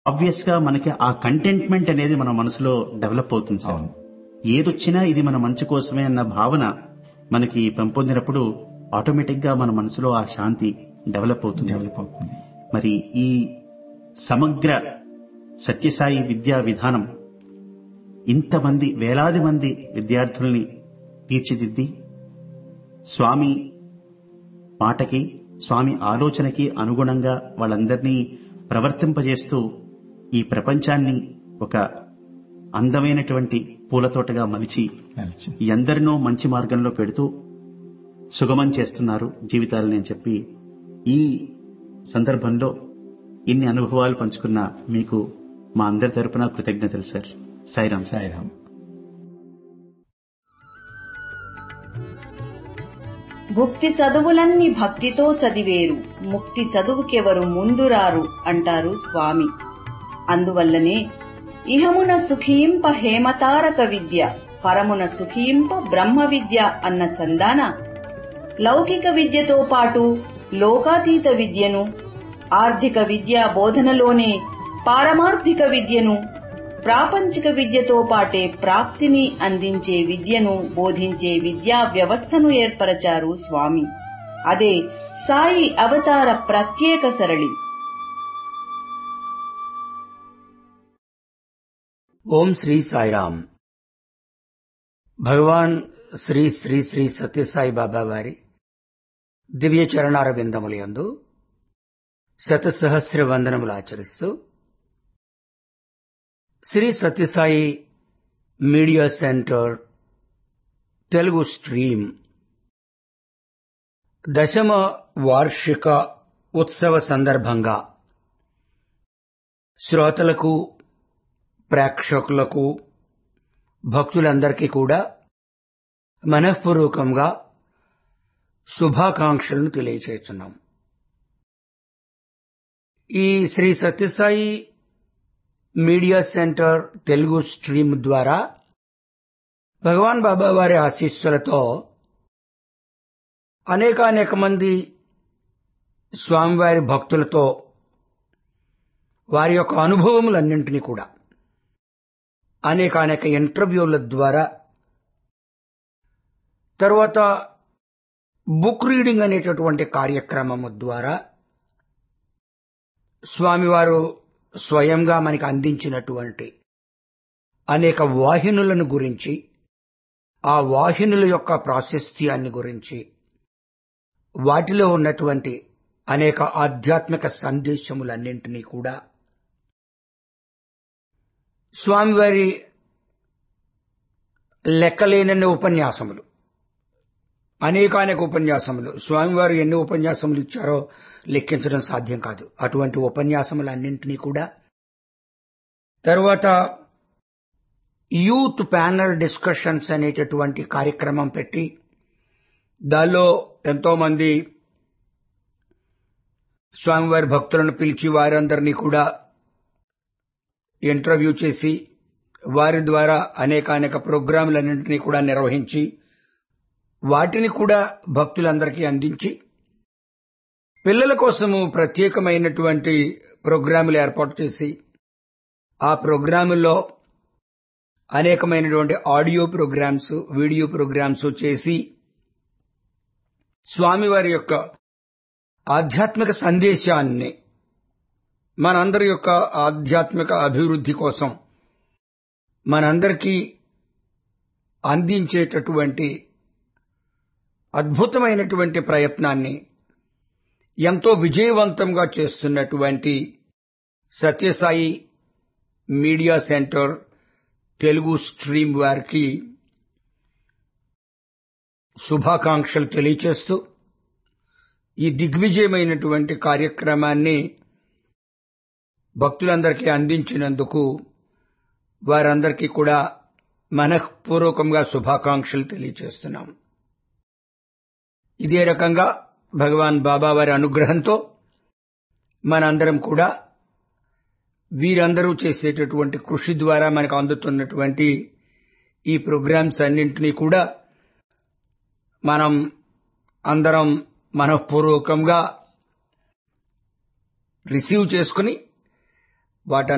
Obvious గా మనకి ఆ కంటెంట్మెంట్ అనేది మన మనసులో డెవలప్ అవుతుంది సార్ అవును. ఏదొచ్చినా ఇది మన మంచి కోసమే అన్న భావన మనకి పెంపొందినప్పుడు ఆటోమేటిక్ గా మన మనసులో ఆ శాంతి డెవలప్ అవుతుంది డెవలప్ అవుతుంది మరి ఈ సమగ్ర సత్యసాయి విద్యా విధానం ఇంతమంది వేలాది మంది విద్యార్థుల్ని తీర్చిదిద్ది స్వామి మాటకి స్వామి ఆలోచనకి అనుగుణంగా వాళ్ళందరినీ ప్రవర్తింపజేస్తూ ఈ ప్రపంచాన్ని ఒక అందమైనటువంటి పూలతోటగా మలిచి నడిచి ఎందరినో మంచి మార్గంలో పెడుతూ సుగమం చేస్తున్నారు జీవితాలని అని చెప్పి ఈ సందర్భంలో ఇన్ని అనుభవాలు పంచుకున్న మీకు మా అందరి తరపున కృతజ్ఞతలు సార్ సాయిరామ్ సార్ సాయిరామ్ భుక్తి చదువులన్నీ భక్తితో చదివేరు ముక్తి చదువుకెవరు ముందురారు అంటారు స్వామి అందువల్లనే ఇహమున సుఖింప హేమతారక విద్య పరమున సుఖింప బ్రహ్మ విద్య అన్న చందాన లౌకిక విద్యతో పాటు లోకాతీత విద్యను ఆర్థిక విద్యా బోధనలోనే పారమార్థిక విద్యను ప్రాపంచిక విద్యతో పాటే ప్రాప్తిని అందించే విద్యను బోధించే విద్యా వ్యవస్థను ఏర్పరచారు స్వామి అదే సాయి అవతార ప్రత్యేక సరళి ఓం శ్రీ సాయిరామ్ భగవాన్ శ్రీ శ్రీ శ్రీ సత్యసాయి బాబా వారి దివ్య చరణార బిందములందు శతసహస్ర వందనములు ఆచరిస్తూ Shri Sathya Sai media centre Telugu stream దశమ వార్షిక ఉత్సవ సందర్భంగా శ్రోతలకు ప్రేక్షకులకు భక్తులందరికీ కూడా మనఃపూర్వకంగా శుభాకాంక్షలను తెలియచేస్తున్నాం ఈ Shri Sathya Sai media centre Telugu stream ద్వారా భగవాన్ బాబా వారి ఆశీస్సులతో అనేకానేక మంది స్వామివారి భక్తులతో వారి యొక్క అనుభవములన్నింటినీ కూడా అనేక అనేక ఇంటర్వ్యూల ద్వారా తర్వాత బుక్ రీడింగ్ అనేటటువంటి కార్యక్రమము ద్వారా స్వామివారు స్వయంగా మనకి అందించినటువంటి అనేక వాహినులను గురించి ఆ వాహినుల యొక్క ప్రాశస్త్యాన్ని గురించి వాటిలో ఉన్నటువంటి అనేక ఆధ్యాత్మిక సందేశములన్నింటినీ కూడా స్వామివారి లెక్కలేనన్ని ఉపన్యాసములు అనేకానేక ఉపన్యాసములు స్వామివారు ఎన్ని ఉపన్యాసములు ఇచ్చారో లెక్కించడం సాధ్యం కాదు అటువంటి ఉపన్యాసములన్నింటినీ కూడా తర్వాత యూత్ ప్యానల్ డిస్కషన్స్ అనేటటువంటి కార్యక్రమం పెట్టి దానిలో ఎంతో మంది స్వామివారి భక్తులను పిలిచి వారందరినీ కూడా ఇంటర్వ్యూ చేసి వారి ద్వారా అనేకానేక ప్రోగ్రాములన్నింటినీ కూడా నిర్వహించి వాటిని కూడా భక్తులందరికీ అందించి పిల్లల కోసము ప్రత్యేకమైనటువంటి ప్రోగ్రాములు ఏర్పాటు చేసి ఆ ప్రోగ్రాముల్లో అనేకమైనటువంటి ఆడియో ప్రోగ్రామ్స్ వీడియో ప్రోగ్రామ్స్ చేసి స్వామివారి యొక్క ఆధ్యాత్మిక సందేశాన్ని మనందరి యొక్క ఆధ్యాత్మిక అభివృద్ధి కోసం మనందరికీ అందించేటటువంటి అద్భుతమైనటువంటి ప్రయత్నాన్ని ఎంతో విజయవంతంగా చేస్తున్నటువంటి Sathya Sai media centre Telugu stream వారికి శుభాకాంక్షలు తెలియచేస్తూ ఈ దిగ్విజయమైనటువంటి కార్యక్రమాన్ని భక్తులందరికీ అందించినందుకు వారందరికీ కూడా మనఃపూర్వకంగా శుభాకాంక్షలు తెలియచేస్తున్నాం ఇదే రకంగా భగవాన్ బాబా వారి అనుగ్రహంతో మనందరం కూడా వీరందరూ చేసేటటువంటి కృషి ద్వారా మనకు అందుతున్నటువంటి ఈ ప్రోగ్రామ్స్ అన్నింటినీ కూడా మనం అందరం మనఃపూర్వకంగా రిసీవ్ చేసుకుని వాటి